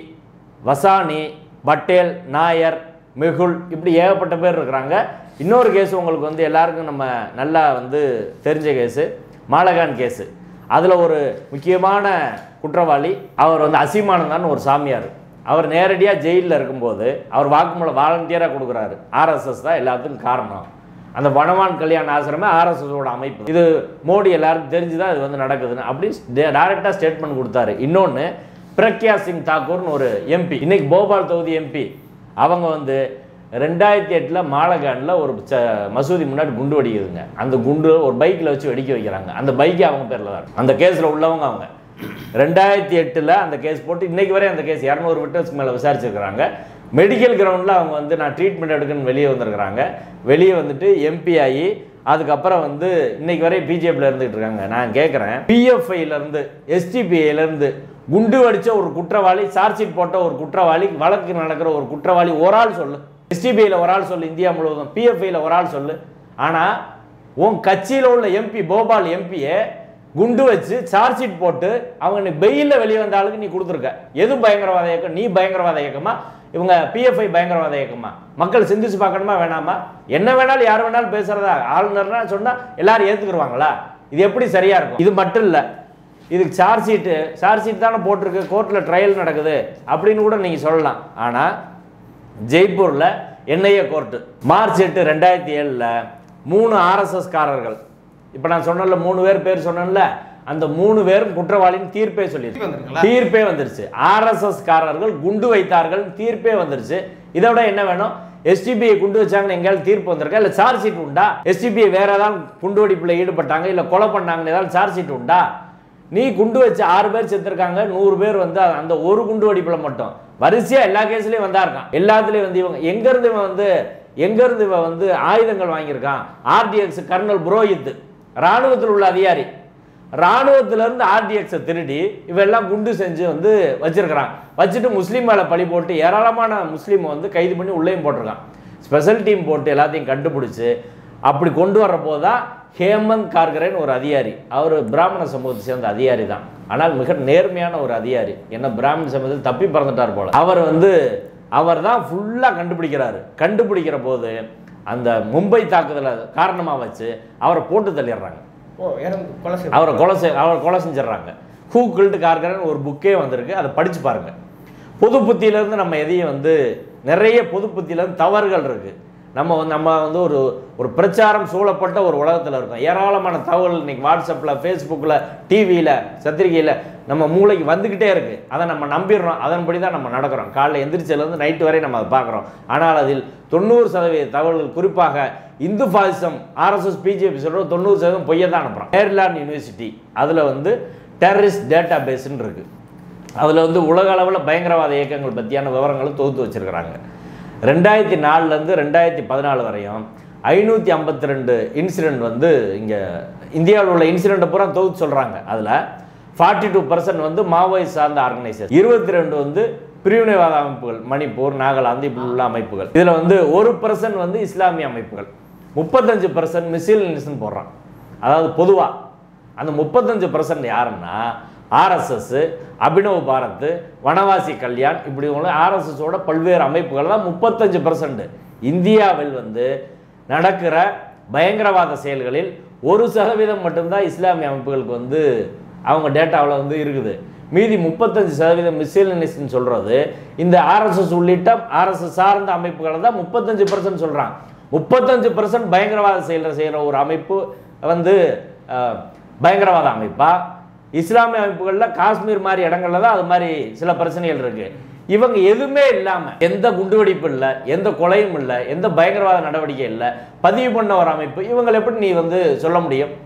வசானி பட்டேல் நாயர் மெகுல் இப்படி ஏகப்பட்ட பேர் இருக்கிறாங்க இன்னொரு கேஸ் உங்களுக்கு வந்து எல்லாருக்கும் நம்ம நல்லா வந்து தெரிஞ்ச கேஸு மாலகான் கேஸு அதில் ஒரு முக்கியமான குற்றவாளி அவர் வந்து அசிமானந்தான்னு ஒரு சாமியார் அவர் நேரடியாக ஜெயிலில் இருக்கும்போது அவர் வாக்குமூலம் வாலண்டியராக கொடுக்குறாரு ஆர்எஸ்எஸ் தான் எல்லாத்துக்கும் காரணம் அந்த வனவான் கல்யாண ஆசிரமே ஆர்எஸ்எஸோட அமைப்பு இது மோடி எல்லாருக்கும் தெரிஞ்சு தான் இது வந்து நடக்குதுன்னு அப்படி டைரெக்டாக ஸ்டேட்மெண்ட் கொடுத்தாரு இன்னொன்று பிரக்யா சிங் தாக்கூர்னு ஒரு எம்பி இன்னைக்கு போபால் தொகுதி எம்பி அவங்க வந்து ரெண்டாயிரத்தி எட்டில் மாலகானில் ஒரு ச மசூதி முன்னாடி குண்டு வெடிக்குதுங்க அந்த குண்டு ஒரு பைக்கில் வச்சு வெடிக்க வைக்கிறாங்க அந்த பைக்கே அவங்க பேரில் தான் இருக்கு. அந்த கேஸில் உள்ளவங்க அவங்க ரெண்டாயிரத்தி எட்டில் அந்த கேஸ் போட்டு இன்னைக்கு வரை அந்த கேஸ் இரநூறு விட்டர்ஸ்க்கு மேலே விசாரிச்சிருக்கிறாங்க மெடிக்கல் கிரவுண்டில் அவங்க வந்து நான் ட்ரீட்மெண்ட் எடுக்கணும்னு வெளியே வந்திருக்கிறாங்க வெளியே வந்துட்டு எம்பி ஆகி அதுக்கப்புறம் வந்து இன்னைக்கு வரை பிஜேபியில் இருந்துகிட்டு இருக்காங்க நான் கேட்குறேன் பிஎஃப்ஐலேருந்து எஸ்டிபிஐலேருந்து குண்டு வடிச்ச ஒரு குற்றவாளி சார்ஜ் ஷீட் போட்ட ஒரு குற்றவாளி வழக்கு நடக்கிற ஒரு குற்றவாளி ஒரு ஆள் சொல்லு எஸ்டிபிஐயில் ஒரு ஆள் சொல்லு இந்தியா முழுவதும் பிஎஃப்ஐயில் ஒரு ஆள் சொல்லு ஆனால் உன் கட்சியில் உள்ள எம்பி போபால் எம்பியை குண்டு வச்சு சார்ஜ் ஷீட் போட்டு அவங்க நீ பெயிலில் வெளியே வந்த ஆளுக்கு நீ கொடுத்துருக்க எது பயங்கரவாத இயக்கம் நீ பயங்கரவாத இயக்கமா இவங்க பிஎஃப்ஐ பயங்கரவாத இயக்கமா மக்கள் சிந்திச்சு பார்க்கணுமா வேணாமா என்ன வேணாலும் யார் வேணாலும் பேசுறதா ஆளுநர்னா சொன்னா எல்லாரும் ஏத்துக்குருவாங்களா இது எப்படி சரியா இருக்கும் இது மட்டும் இல்லை இதுக்கு சார்ஜ் ஷீட்டு சார்ஜ் ஷீட் தானே போட்டிருக்கு கோர்ட்டில் ட்ரையல் நடக்குது அப்படின்னு கூட நீங்கள் சொல்லலாம் ஆனால் ஜெய்ப்பூரில் என்ஐஏ கோர்ட்டு மார்ச் எட்டு ரெண்டாயிரத்தி ஏழில் மூணு ஆர்எஸ்எஸ் காரர்கள் இப்போ நான் சொன்னல மூணு பேர் பேர் சொன்னேன்ல அந்த மூணு பேரும் குற்றவாளின்னு தீர்ப்பே சொல்லியிருக்கு வந்திருக்குங்களா? தீர்ப்பே வந்துருச்சு ஆர்எஸ்எஸ் காரர்கள் குண்டு வைத்தார்கள் தீர்ப்பே வந்துருச்சு இதை விட என்ன வேணும் எஸ்டிபிஐ குண்டு வச்சாங்கன்னு எங்கேயாவது தீர்ப்பு வந்திருக்கா இல்லை சார்ஜ் ஷீட் உண்டா எஸ்டிபிஐ வேற ஏதாவது குண்டு வெடிப்பில் ஈடுபட்டாங்க இல்லை கொலை பண்ணாங்கன்னு ஏதாவது சார்ஜ் ஷீட் உண்டா நீ குண்டு வச்சு ஆறு பேர் செத்துருக்காங்க நூறு பேர் வந்து அந்த ஒரு குண்டு வெடிப்பில் மட்டும் வரிசையா எல்லா கேஸ்லயும் வந்தா இருக்கான் எல்லாத்துலயும் வந்து இவங்க எங்க இருந்து இவன் வந்து எங்க இருந்து இவன் வந்து ஆயுதங்கள் வாங்கியிருக்கான் ஆர்டிஎக்ஸ் கர்னல் புரோஹித் ராணுவத்தில் உள்ள அதிகாரி ராணுவத்துல இருந்து ஆர்டிஎக்ஸை திருடி இவெல்லாம் குண்டு செஞ்சு வந்து வச்சிருக்கிறான் வச்சுட்டு முஸ்லீம் மேல பழி போட்டு ஏராளமான முஸ்லீமை வந்து கைது பண்ணி உள்ளேயும் போட்டிருக்கான் ஸ்பெஷல் டீம் போட்டு எல்லாத்தையும் கண்டுபிடிச்சு அப்படி கொண்டு வரப்போ தான் ஹேமந்த் கார்கரேன்னு ஒரு அதிகாரி அவர் பிராமண சமூகத்தை சேர்ந்த அதிகாரி தான் ஆனால் மிக நேர்மையான ஒரு அதிகாரி என்ன பிராமண சமூகத்தில் தப்பி பிறந்துட்டார் போல அவர் வந்து அவர் தான் ஃபுல்லாக கண்டுபிடிக்கிறாரு கண்டுபிடிக்கிற போது அந்த மும்பை தாக்குதலை காரணமாக வச்சு அவரை போட்டு தள்ளிடுறாங்க ஓ இறந்து கொலை செய்ய அவரை கொலை செய் அவரை கொலை செஞ்சிடுறாங்க ஹூ கில்டு கார்கரன் ஒரு புக்கே வந்திருக்கு அதை படிச்சு பாருங்க பொது புத்தியிலேருந்து நம்ம எதையும் வந்து நிறைய பொது புத்தியிலேருந்து தவறுகள் இருக்கு நம்ம வந்து நம்ம வந்து ஒரு ஒரு பிரச்சாரம் சூழப்பட்ட ஒரு உலகத்தில் இருக்கோம் ஏராளமான தகவல் இன்னைக்கு வாட்ஸ்அப்பில் ஃபேஸ்புக்கில் டிவியில் சத்திரிகையில் நம்ம மூளைக்கு வந்துக்கிட்டே இருக்கு அதை நம்ம நம்பிடுறோம் அதன்படி தான் நம்ம நடக்கிறோம் காலைல எந்திரிச்சதுலேருந்து நைட்டு வரை நம்ம அதை பார்க்குறோம் ஆனால் அதில் தொண்ணூறு சதவீத தகவல்கள் குறிப்பாக இந்து பாசிசம் ஆர்எஸ்எஸ் பிஜேபி சொல்கிற தொண்ணூறு சதவீதம் பொய்யை தான் அனுப்புகிறோம் மேரிலாண்ட் யூனிவர்சிட்டி அதில் வந்து டெரரிஸ்ட் டேட்டா பேஸ்ன்னு இருக்குது அதில் வந்து உலக அளவில் பயங்கரவாத இயக்கங்கள் பற்றியான விவரங்களை தொகுத்து வச்சிருக்கிறாங்க ரெண்டாயிரத்தி நாலுலேருந்து ரெண்டாயிரத்தி பதினாலு வரையும் ஐநூற்றி ஐம்பத்தி ரெண்டு இன்சிடெண்ட் வந்து இங்கே இந்தியாவில் உள்ள இன்சிடெண்ட்டை பூரா தொகுத்து சொல்கிறாங்க அதில் ஃபார்ட்டி டூ பர்சன்ட் வந்து மாவோயிஸ்ட் சார்ந்த ஆர்கனைசேஷன் இருபத்தி ரெண்டு வந்து பிரிவினைவாத அமைப்புகள் மணிப்பூர் நாகாலாந்து இப்படி உள்ள அமைப்புகள் இதில் வந்து ஒரு பர்சன்ட் வந்து இஸ்லாமிய அமைப்புகள் முப்பத்தஞ்சு பர்சன்ட் மிசிலினிசன் போடுறான் அதாவது பொதுவாக அந்த முப்பத்தஞ்சு பர்சன்ட் யாருன்னா ஆர்எஸ்எஸ் அபினவ் பாரத் வனவாசி கல்யாண் இப்படி உள்ள ஆர்எஸ்எஸோட பல்வேறு அமைப்புகள் தான் முப்பத்தஞ்சு பர்சன்ட் இந்தியாவில் வந்து நடக்கிற பயங்கரவாத செயல்களில் ஒரு சதவீதம் மட்டும்தான் இஸ்லாமிய அமைப்புகளுக்கு வந்து அவங்க டேட்டாவில் வந்து இருக்குது மீதி முப்பத்தஞ்சு சதவீதம் மிஸ்லினிஸ்ட்னு சொல்கிறது இந்த ஆர்எஸ்எஸ் உள்ளிட்ட ஆர்எஸ்எஸ் சார்ந்த அமைப்புகளை தான் முப்பத்தஞ்சு பர்சன்ட் சொல்கிறாங்க முப்பத்தஞ்சு பர்சன்ட் பயங்கரவாத செயலை செய்கிற ஒரு அமைப்பு வந்து அஹ், பயங்கரவாத அமைப்பா இஸ்லாமிய அமைப்புகளில் காஷ்மீர் மாதிரி இடங்கள்ல தான் அது மாதிரி சில பிரச்சனைகள் இருக்கு இவங்க எதுவுமே இல்லாமல் எந்த குண்டுவெடிப்பு இல்லை எந்த கொலையும் இல்லை எந்த பயங்கரவாத நடவடிக்கை இல்லை பதிவு பண்ண ஒரு அமைப்பு இவங்களை எப்படி நீ வந்து சொல்ல முடியும்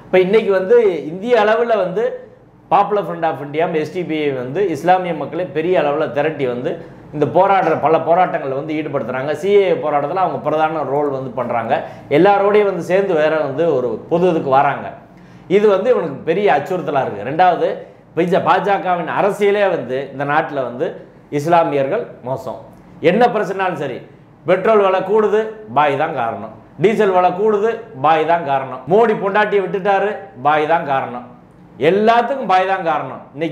இப்போ இன்னைக்கு வந்து இந்திய அளவில் வந்து popular front of India SDPI வந்து இஸ்லாமிய மக்களை பெரிய அளவில் திரட்டி வந்து இந்த போராடுற பல போராட்டங்களில் வந்து ஈடுபடுத்துகிறாங்க சிஏ போராட்டத்தில் அவங்க பிரதான ரோல் வந்து பண்ணுறாங்க எல்லாரோடையும் வந்து சேர்ந்து வேற வந்து ஒரு பொது இதுக்கு வராங்க இது வந்து இவனுக்கு பெரிய அச்சுறுத்தலாக இருக்குது ரெண்டாவது பிஜ பாஜகவின் அரசியலே வந்து இந்த நாட்டில் வந்து இஸ்லாமியர்கள் மோசம் என்ன பிரச்சனாலும் சரி பெட்ரோல் விலை கூடுது பாய் தான் காரணம் டீசல் விலை கூடுது பாய் தான் காரணம் மோடி பொண்டாட்டியை விட்டுட்டாரு பாய் தான் காரணம் எல்லாத்துக்கும் பாய் தான் காரணம் இன்னைக்கு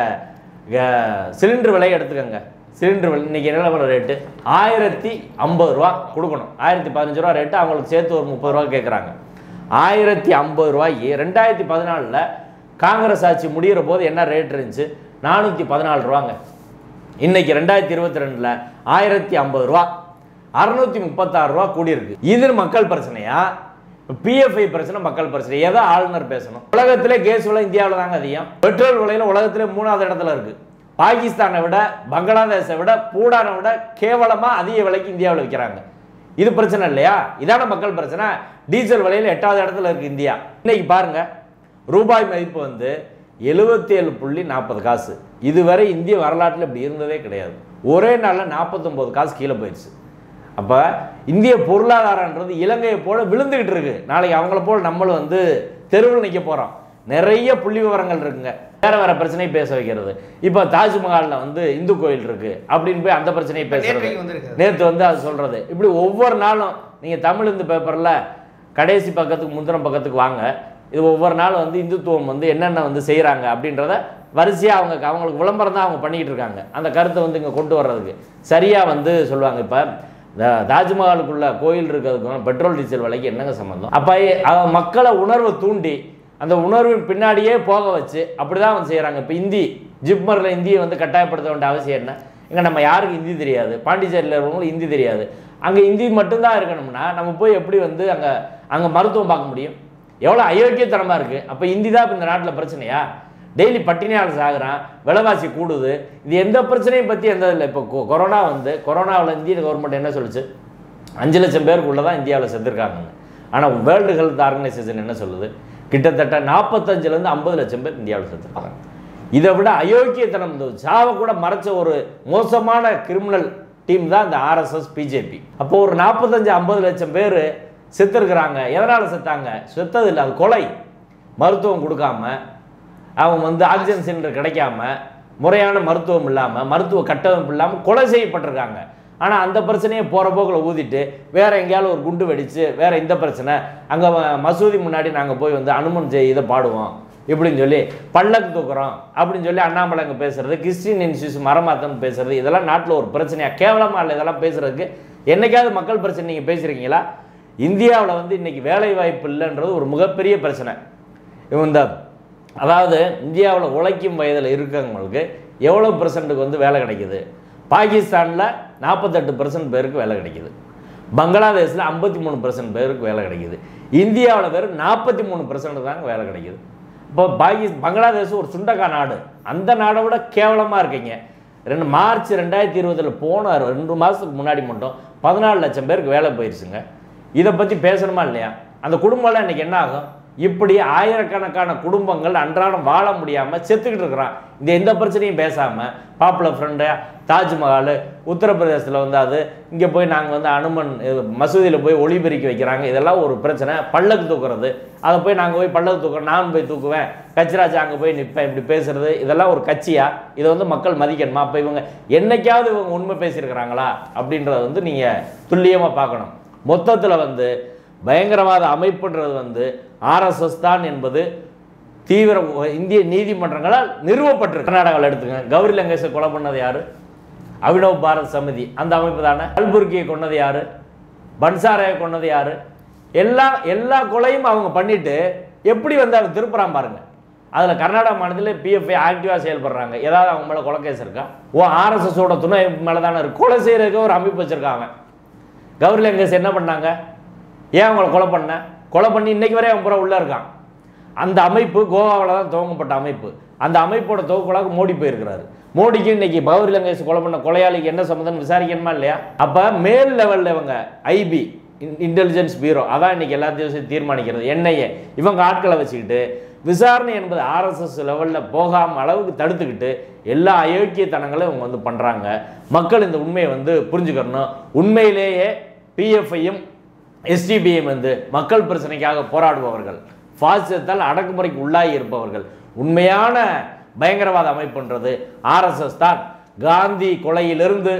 நீங்கள் சிலிண்டர் விலையை எடுத்துக்கோங்க சிலிண்டர் விலை இன்னைக்கு என்ன விலை ரேட்டு ஆயிரத்தி ஐம்பது ரூபா கொடுக்கணும் ஆயிரத்தி பதினஞ்சு ரூபா ரேட்டு அவங்களுக்கு சேர்த்து ஒரு முப்பது ரூபா கேட்குறாங்க ஆயிரத்தி ஐம்பது ரூபாய்க்கு ரெண்டாயிரத்தி பதினாலில் காங்கிரஸ் ஆட்சி முடிகிற போது என்ன ரேட் இருந்துச்சு நானூற்றி பதினாலு ரூபாங்க இன்னைக்கு ரெண்டாயிரத்தி இருபத்தி ரெண்டில் ஆயிரத்தி ஐம்பது ரூபா அறுநூத்தி முப்பத்தாறு ரூபா கூடியிருக்கு இது மக்கள் பிரச்சனையா பிஎஃப்ஐ பிரச்சனை மக்கள் பிரச்சனை எதை ஆளுநர் பேசணும் உலகத்திலே கேஸ் விலை இந்தியாவில் தாங்க அதிகம் பெட்ரோல் விலையில உலகத்திலே மூணாவது இடத்துல இருக்கு பாகிஸ்தானை விட பங்களாதேஷை விட பூடானை விட கேவலமா அதிக விலைக்கு இந்தியாவில் விற்கிறாங்க இது பிரச்சனை இல்லையா இதான மக்கள் பிரச்சனை டீசல் விலையில எட்டாவது இடத்துல இருக்கு இந்தியா இன்னைக்கு பாருங்க ரூபாய் மதிப்பு வந்து எழுபத்தி ஏழு புள்ளி நாற்பது காசு இதுவரை இந்திய வரலாற்றில் இப்படி இருந்ததே கிடையாது ஒரே நாளில் நாற்பத்தொம்போது காசு கீழே போயிடுச்சு அப்போ இந்திய பொருளாதாரன்றது இலங்கையை போல விழுந்துகிட்டு இருக்கு நாளைக்கு அவங்கள போல் நம்மளும் வந்து தெருவில் நிற்க போகிறோம் நிறைய புள்ளி விவரங்கள் இருக்குங்க வேற வேற பிரச்சனை பேச வைக்கிறது இப்போ தாஜ்மஹாலில் வந்து இந்து கோயில் இருக்கு அப்படின்னு போய் அந்த பிரச்சனையை பேசுறது நேற்றைக்கு வந்திருக்கு நேற்று வந்து அது சொல்றது இப்படி ஒவ்வொரு நாளும் நீங்க தமிழ் இந்து பேப்பர்ல கடைசி பக்கத்துக்கு முந்தின பக்கத்துக்கு வாங்க இது ஒவ்வொரு நாளும் வந்து இந்துத்துவம் வந்து என்னென்ன வந்து செய்றாங்க அப்படின்றத வரிசையா அவங்க அவங்களுக்கு விளம்பரம் தான் அவங்க பண்ணிக்கிட்டு இருக்காங்க அந்த கருத்தை வந்து இங்க கொண்டு வர்றதுக்கு சரியா வந்து சொல்லுவாங்க இப்ப இந்த தாஜ்மஹாலுக்குள்ள கோயில் இருக்கிறதுக்கும் பெட்ரோல் டீசல் விலைக்கு என்னங்க சம்மந்தம் அப்ப அவ- மக்களை உணர்வை தூண்டி அந்த உணர்வின் பின்னாடியே போக வச்சு அப்படிதான் வந்து செய்றாங்க இப்போ இந்தி ஜிப்மர்ல இந்தியை வந்து கட்டாயப்படுத்த வேண்டிய அவசியம் என்ன இங்க நம்ம யாருக்கு ஹிந்தி தெரியாது பாண்டிச்சேரியில் இருக்கிறவங்களுக்கு ஹிந்தி தெரியாது அங்க ஹிந்தி மட்டும்தான் இருக்கணும்னா நம்ம போய் எப்படி வந்து அங்க அங்க மருத்துவம் பார்க்க முடியும் எவ்வளோ அயோக்கியத்தனமா இருக்கு அப்போ ஹிந்தி தான் இப்போ இந்த நாட்டில் பிரச்சனையா டெய்லி பட்டினியால் சாகுறான் விலைவாசி கூடுது இது எந்த பிரச்சனையும் பற்றி எந்த இல்லை இப்போ கொ- கொரோனா வந்து கொரோனாவில் இந்திய கவர்மெண்ட் என்ன சொல்லுச்சு அஞ்சு லட்சம் பேருக்குள்ள தான் இந்தியாவில் செத்துருக்காங்கன்னு ஆனால் வேர்ல்டு ஹெல்த் ஆர்கனைசேஷன் என்ன சொல்லுது கிட்டத்தட்ட நாற்பத்தஞ்சுலேருந்து ஐம்பது லட்சம் பேர் இந்தியாவில் செத்துருக்காங்க இதை விட அயோக்கியத்தனம் இந்த சாவை கூட மறைச்ச ஒரு மோசமான கிரிமினல் டீம் தான் இந்த ஆர்எஸ்எஸ் பிஜேபி அப்போ ஒரு நாற்பத்தஞ்சு ஐம்பது லட்சம் பேர் செத்துருக்குறாங்க எதனால் செத்தாங்க செத்தது இல்லை அது கொலை மருத்துவம் கொடுக்காம அவங்க வந்து ஆக்சிஜன் சிலிண்டர் கிடைக்காம முறையான மருத்துவம் இல்லாமல் மருத்துவ கட்டமைப்பு இல்லாமல் கொலை செய்யப்பட்டிருக்காங்க ஆனால் அந்த பிரச்சனையை போகிற போக்கில் ஊதிட்டு வேற எங்கேயாவது ஒரு குண்டு வெடிச்சு வேற இந்த பிரச்சனை அங்கே மசூதி முன்னாடி நாங்கள் போய் வந்து அனுமன் ஜெய் இதை பாடுவோம் இப்படின்னு சொல்லி பல்லக்கு தூக்குறோம் அப்படின்னு சொல்லி அண்ணாமலை அங்கே பேசுறது கிறிஸ்டின் இன்ஸ்டியூஷன் மரமாத்தம் பேசுறது இதெல்லாம் நாட்டில் ஒரு பிரச்சனையா கேவலமா இல்லை இதெல்லாம் பேசுறதுக்கு என்னைக்காவது மக்கள் பிரச்சனை நீங்கள் பேசுறீங்களா இந்தியாவில் வந்து இன்னைக்கு வேலை வாய்ப்பு இல்லைன்றது ஒரு மிகப்பெரிய பிரச்சனை இவன் இந்த அதாவது இந்தியாவில் உழைக்கும் வயதில் இருக்கவங்களுக்கு எவ்வளோ பெர்சன்ட்டுக்கு வந்து வேலை கிடைக்குது பாகிஸ்தானில் நாற்பத்தெட்டு பெர்சன்ட் பேருக்கு வேலை கிடைக்குது பங்களாதேஷில் ஐம்பத்தி மூணு பெர்சன்ட் பேருக்கு வேலை கிடைக்குது இந்தியாவில் வெறும் நாற்பத்தி மூணு பெர்சன்ட் தாங்க வேலை கிடைக்குது இப்போ பாகி பங்களாதேஷ் ஒரு சுண்டக்கா நாடு அந்த நாடை விட கேவலமாக இருக்கீங்க ரெண்டு மார்ச் ரெண்டாயிரத்தி இருபதில் போன ரெண்டு மாதத்துக்கு முன்னாடி மட்டும் பதினாலு லட்சம் பேருக்கு வேலை போயிடுச்சுங்க இதை பற்றி பேசணுமா இல்லையா அந்த குடும்பம்லாம் இன்னைக்கு என்ன ஆகும் இப்படி ஆயிரக்கணக்கான குடும்பங்கள் அன்றாடம் வாழ முடியாமல் செத்துக்கிட்டு இருக்கிறான் இந்த எந்த பிரச்சனையும் பேசாமல் பாப்புலர் ஃப்ரெண்டு தாஜ்மஹால் உத்தரப்பிரதேசத்தில் வந்து அது இங்கே போய் நாங்கள் வந்து அனுமன் மசூதியில் போய் ஒளிபெருக்கி வைக்கிறாங்க இதெல்லாம் ஒரு பிரச்சனை பல்லக்கு தூக்குறது அதை போய் நாங்கள் போய் பல்லக்கு தூக்குறோம் நான் போய் தூக்குவேன் கச்சிராஜா அங்கே போய் நிற்பேன் இப்படி பேசுறது இதெல்லாம் ஒரு கட்சியா இதை வந்து மக்கள் மதிக்கணுமா அப்போ இவங்க என்னைக்காவது இவங்க உண்மை பேசியிருக்கிறாங்களா அப்படின்றத வந்து நீங்கள் துல்லியமாக பார்க்கணும் மொத்தத்தில் வந்து பயங்கரவாத அமைப்புன்றது வந்து ஆர்எஸ்எஸ் தான் என்பது தீவிர இந்திய நீதிமன்றங்களால் நிறுவப்பட்டிருக்கு கர்நாடகாவில் எடுத்துங்க கௌரி லங்கேஷை கொலை பண்ணது யாரு அபினவ் பாரத் சமிதி அந்த அமைப்பு தானே கல்புர்கியை கொன்னது யாரு பன்சாரையை கொன்னது யாரு எல்லா எல்லா கொலையும் அவங்க பண்ணிட்டு எப்படி வந்து அவங்க திருப்புறான் பாருங்க அதில் கர்நாடகா மாநிலத்தில் பிஎஃப்ஐ ஆக்டிவாக செயல்படுறாங்க ஏதாவது அவங்க மேலே கொலை கேஸ் இருக்கா ஓ ஆர்எஸ்எஸோட துணை மேலே தானே இருக்கு கொலை செய்யறதுக்கு ஒரு அமைப்பு வச்சிருக்காங்க கௌரி லங்கேஷ் என்ன பண்ணாங்க ஏன் அவங்கள கொலை பண்ண கொலை பண்ணி இன்னைக்கு வரை அவன் பூரா உள்ள இருக்கான் அந்த அமைப்பு கோவாவில் தான் துவங்கப்பட்ட அமைப்பு அந்த அமைப்போட துவக்கலாக மோடி போயிருக்கிறாரு மோடிக்கு இன்னைக்கு கௌரி லங்கேஷ் கொலை பண்ண கொலையாளிக்கு என்ன சம்மந்தம் விசாரிக்கணுமா இல்லையா அப்ப மேல் லெவல்ல இவங்க ஐபி இன்டெலிஜென்ஸ் பியூரோ அதான் இன்னைக்கு எல்லாத்தையும் வச்சு தீர்மானிக்கிறது என்ஐஏ இவங்க ஆட்களை வச்சுக்கிட்டு விசாரணை என்பது ஆர்எஸ்எஸ் லெவலில் போகாம அளவுக்கு தடுத்துக்கிட்டு எல்லா அயோக்கியத்தனங்களும் இவங்க வந்து பண்ணுறாங்க மக்கள் இந்த உண்மையை வந்து புரிஞ்சுக்கணும் உண்மையிலேயே பிஎஃப்ஐயும் எஸ்டிபிஐயும் வந்து மக்கள் பிரச்சனைக்காக போராடுபவர்கள் பாசிசத்தால் அடக்குமுறைக்கு உள்ளாகி இருப்பவர்கள் உண்மையான பயங்கரவாத அமைப்புன்றது ஆர்எஸ்எஸ் தான் காந்தி கொலையிலிருந்து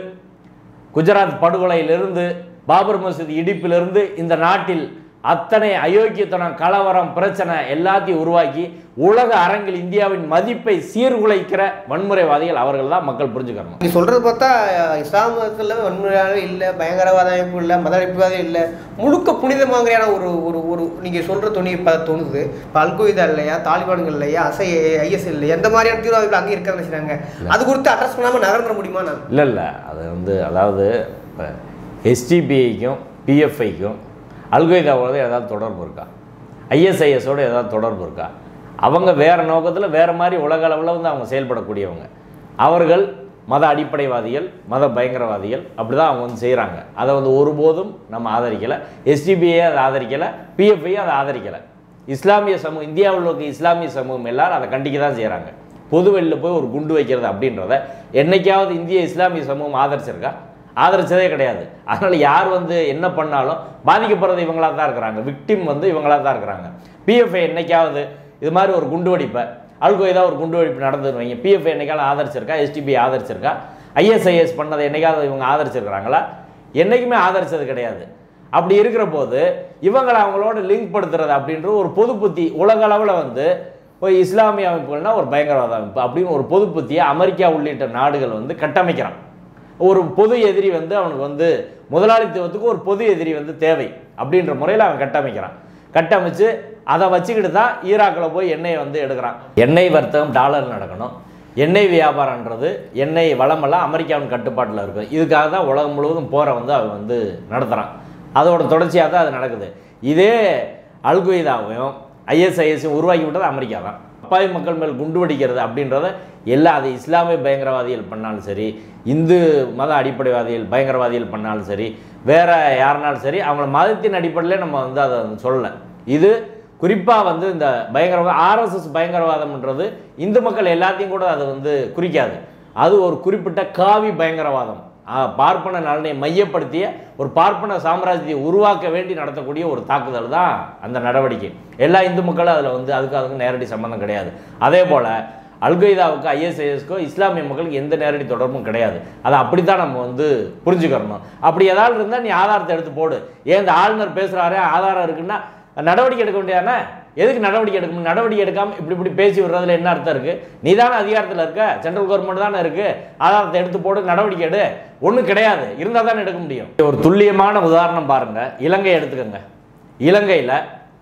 குஜராத் படுகொலையிலிருந்து பாபர் மசூதி இடிப்பிலிருந்து இந்த நாட்டில் அத்தனை அயோக்கியத்தனம் கலவரம் பிரச்சனை எல்லாத்தையும் உருவாக்கி உலக அரங்கில் இந்தியாவின் மதிப்பை சீர்குலைக்கிற வன்முறைவாதிகள் அவர்கள் தான் மக்கள் புரிஞ்சுக்கணும் நீ சொல்றது பார்த்தா இஸ்லாம் மதத்தில் வன்முறையாகவே இல்லை பயங்கரவாத அமைப்பு இல்லை மத அழிப்புவாதம் இல்லை முழுக்க புனிதமாங்கிறையான ஒரு ஒரு ஒரு நீங்கள் சொல்கிற துணி இப்போ தோணுது இப்போ அல்கொய்தா இல்லையா தாலிபான்கள் இல்லையா அசை ஐஎஸ் இல்லையா எந்த மாதிரியான தீவிரவாதிகள் அங்கே இருக்கான்னு வச்சுருக்காங்க அது குறித்து அட்ரஸ் பண்ணாமல் நகர்ந்துட முடியுமா நான் இல்லை இல்லை அது வந்து அதாவது இப்போ எஸ்டிபிஐக்கும் பிஎஃப்ஐக்கும் அல்கொய்தாவோட ஏதாவது தொடர்பு இருக்கா ஐஎஸ்ஐஎஸோட ஏதாவது தொடர்பு இருக்கா அவங்க வேறு நோக்கத்தில் வேறு மாதிரி உலக அளவில் வந்து அவங்க செயல்படக்கூடியவங்க அவர்கள் மத அடிப்படைவாதிகள் மத பயங்கரவாதிகள் அப்படி தான் அவங்க வந்து செய்கிறாங்க அதை வந்து ஒருபோதும் நம்ம ஆதரிக்கலை எஸ்டிபிஐ அதை ஆதரிக்கலை பிஎஃப்ஐ அதை ஆதரிக்கலை இஸ்லாமிய சமூகம் இந்தியாவில் இருக்க இஸ்லாமிய சமூகம் எல்லாரும் அதை கண்டிக்க தான் செய்கிறாங்க பொதுவெளியில் போய் ஒரு குண்டு வைக்கிறது அப்படின்றத என்னைக்காவது இந்திய இஸ்லாமிய சமூகம் ஆதரிச்சிருக்கா ஆதரிச்சதே கிடையாது அதனால் யார் வந்து என்ன பண்ணாலும் பாதிக்கப்படுறது இவங்களாக தான் இருக்கிறாங்க விக்டிம் வந்து இவங்களாக தான் இருக்கிறாங்க பிஎஃப்ஐ என்னைக்காவது இது மாதிரி ஒரு குண்டு வெடிப்பை அல்கொய்தா ஒரு குண்டு வெடிப்பு நடந்ததுன்னு வைங்க பிஎஃப்ஐ என்னைக்காவது ஆதரிச்சிருக்கா எஸ்டிபி ஆதரிச்சிருக்கா ஐஎஸ்ஐஎஸ் பண்ணதை என்னைக்காவது இவங்க ஆதரிச்சிருக்கிறாங்களா என்றைக்குமே ஆதரிச்சது கிடையாது அப்படி இருக்கிற போது இவங்களை அவங்களோட லிங்க் படுத்துறது அப்படின்ற ஒரு பொது புத்தி உலக அளவில் வந்து ஒரு இஸ்லாமிய அமைப்புகள்னா ஒரு பயங்கரவாத அமைப்பு அப்படின்னு ஒரு பொது புத்தியை அமெரிக்கா உள்ளிட்ட நாடுகள் வந்து கட்டமைக்கிறான் ஒரு பொது எதிரி வந்து அவனுக்கு வந்து முதலாளித்துவத்துக்கு ஒரு பொது எதிரி வந்து தேவை அப்படின்ற முறையில் அவன் கட்டமைக்கிறான் கட்டமைச்சு அதை வச்சுக்கிட்டு தான் ஈராக்கில் போய் எண்ணெயை வந்து எடுக்கிறான் எண்ணெய் வர்த்தகம் டாலர் நடக்கணும் எண்ணெய் வியாபாரன்றது எண்ணெய் வளமெல்லாம் அமெரிக்காவின் கட்டுப்பாட்டில் இருக்கும் இதுக்காக தான் உலகம் முழுவதும் போரை வந்து அவன் வந்து நடத்துகிறான் அதோட தொடர்ச்சியாக தான் அது நடக்குது இதே அல்கொய்தாவையும் ஐஎஸ்ஐஎஸையும் உருவாக்கி விட்டது அமெரிக்கா தான் அப்பாவி மக்கள் மேல் குண்டு வெடிக்கிறது அப்படின்றத எல்லா அது இஸ்லாமிய பயங்கரவாதிகள் பண்ணாலும் சரி இந்து மத அடிப்படைவாதிகள் பயங்கரவாதிகள் பண்ணாலும் சரி வேற யாருனாலும் சரி அவங்கள மதத்தின் அடிப்படையிலே நம்ம வந்து அதை வந்து சொல்லலை இது குறிப்பாக வந்து இந்த பயங்கரவாதம் ஆர்எஸ்எஸ் பயங்கரவாதம்ன்றது இந்து மக்கள் எல்லாத்தையும் கூட அது வந்து குறிக்காது அது ஒரு குறிப்பிட்ட காவி பயங்கரவாதம் ஆ, பார்ப்பன நலனை மையப்படுத்திய ஒரு பார்ப்பன சாம்ராஜ்யத்தை உருவாக்க வேண்டி நடத்தக்கூடிய ஒரு தாக்குதல் தான் அந்த நடவடிக்கை எல்லா இந்து மக்களும் அதில் வந்து அதுக்கு அதுக்கு நேரடி சம்பந்தம் கிடையாது அதே போல் அல்கொய்தாவுக்கு ஐஎஸ்ஐஎஸ்க்கோ இஸ்லாமிய மக்களுக்கு எந்த நேரடி தொடர்பும் கிடையாது அதை அப்படி தான் நம்ம வந்து புரிஞ்சுக்கிறணும் அப்படி ஏதாவது இருந்தால் நீ ஆதாரத்தை எடுத்து போடு ஏன் இந்த ஆளுநர் பேசுகிறாரு ஆதாரம் இருக்குன்னா நடவடிக்கை எடுக்க வேண்டியதானே எதுக்கு நடவடிக்கை எடுக்கணும் நடவடிக்கை எடுக்காம இப்படி இப்படி பேசி விடுறதுல என்ன அர்த்தம் இருக்கு நீ தானே அதிகாரத்தில் இருக்க சென்ட்ரல் கவர்மெண்ட் தானே இருக்கு ஆதாரத்தை எடுத்து போடு நடவடிக்கை எடு ஒன்றும் கிடையாது இருந்தால் தானே எடுக்க முடியும் ஒரு துல்லியமான உதாரணம் பாருங்க இலங்கை எடுத்துக்கோங்க இலங்கையில்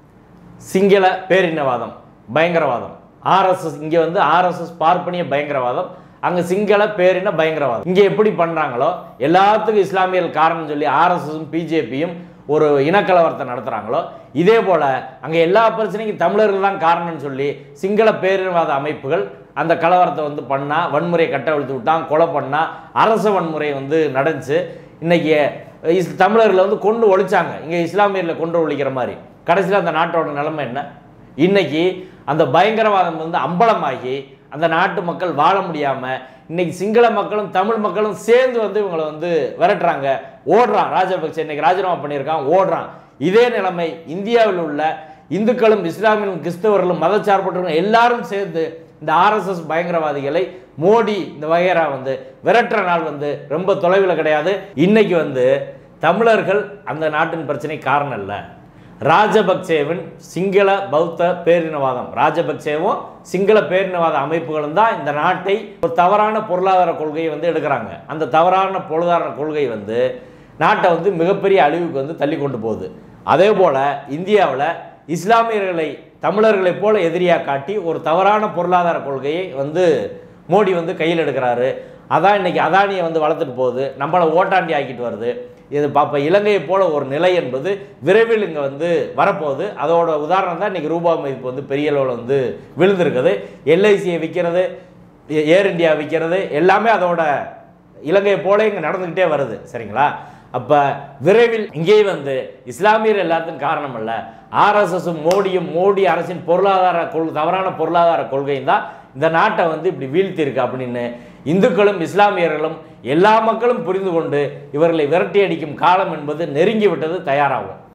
சிங்கள பேரினவாதம் பயங்கரவாதம் ஆர்எஸ்எஸ் இங்கே வந்து ஆர்எஸ்எஸ் பார்ப்பனிய பயங்கரவாதம் அங்கே சிங்கள பேரின பயங்கரவாதம் இங்கே எப்படி பண்ணுறாங்களோ எல்லாத்துக்கும் இஸ்லாமியர்கள் காரணம் சொல்லி ஆர்எஸ்எஸும் பிஜேபியும் ஒரு இனக்கலவரத்தை நடத்துகிறாங்களோ இதே போல் அங்கே எல்லா பிரச்சனைக்கும் தமிழர்கள் தான் காரணம்னு சொல்லி சிங்கள பேரினவாத அமைப்புகள் அந்த கலவரத்தை வந்து பண்ணா வன்முறையை கட்டவிழ்த்து விட்டான் கொலை பண்ணா அரச வன்முறை வந்து நடந்துச்சு இன்னைக்கு இஸ் தமிழர்களை வந்து கொண்டு ஒழிச்சாங்க இங்கே இஸ்லாமியர்களை கொண்டு ஒழிக்கிற மாதிரி கடைசியில் அந்த நாட்டோட நிலைமை என்ன இன்னைக்கு அந்த பயங்கரவாதம் வந்து அம்பலமாகி அந்த நாட்டு மக்கள் வாழ முடியாமல் இன்னைக்கு சிங்கள மக்களும் தமிழ் மக்களும் சேர்ந்து வந்து இவங்களை வந்து விரட்டுறாங்க ஓடுறான் ராஜபக்சே இன்னைக்கு ராஜினாமா பண்ணியிருக்கான் ஓடுறான் இதே நிலைமை இந்தியாவில் உள்ள இந்துக்களும் இஸ்லாமியர்களும் கிறிஸ்தவர்களும் மதச்சார்பற்றவர்களும் எல்லாரும் சேர்ந்து இந்த ஆர்எஸ்எஸ் பயங்கரவாதிகளை மோடி இந்த வகைரா வந்து விரட்டுற நாள் வந்து ரொம்ப தொலைவில் கிடையாது இன்னைக்கு வந்து தமிழர்கள் அந்த நாட்டின் பிரச்சனை காரணம் இல்லை ராஜபக்சேவின் சிங்கள பௌத்த பேரினவாதம் ராஜபக்சேவும் சிங்கள பேரினவாத அமைப்புகளும் தான் இந்த நாட்டை ஒரு தவறான பொருளாதார கொள்கையை வந்து எடுக்கிறாங்க அந்த தவறான பொருளாதார கொள்கை வந்து நாட்டை வந்து மிகப்பெரிய அழிவுக்கு வந்து தள்ளி கொண்டு போகுது அதே போல் இந்தியாவில் இஸ்லாமியர்களை தமிழர்களைப் போல எதிரியாக காட்டி ஒரு தவறான பொருளாதார கொள்கையை வந்து மோடி வந்து கையில் எடுக்கிறாரு அதான் இன்னைக்கு அதானியை வந்து வளர்த்துட்டு போகுது நம்மளை ஓட்டாண்டி ஆக்கிட்டு வருது இது பாப்ப இலங்கையை போல ஒரு நிலை என்பது விரைவில் இங்கே வந்து வரப்போகுது அதோட உதாரணம் தான் இன்னைக்கு ரூபா மதிப்பு வந்து பெரிய அளவில் வந்து விழுந்திருக்குது எல்ஐசியை விற்கிறது ஏர் இந்தியா விற்கிறது எல்லாமே அதோட இலங்கையை போல இங்கே நடந்துக்கிட்டே வருது சரிங்களா அப்போ விரைவில் இங்கே வந்து இஸ்லாமியர் எல்லாத்துக்கும் காரணம் அல்ல ஆர்எஸ்எஸும் மோடியும் மோடி அரசின் பொருளாதார கொள் தவறான பொருளாதார கொள்கையும் தான் இந்த நாட்டை வந்து இப்படி வீழ்த்தியிருக்கு அப்படின்னு இந்துக்களும் இஸ்லாமியர்களும் எல்லா மக்களும் புரிந்து கொண்டு இவர்களை விரட்டி அடிக்கும் காலம் என்பது நெருங்கி விட்டது தயாராகும்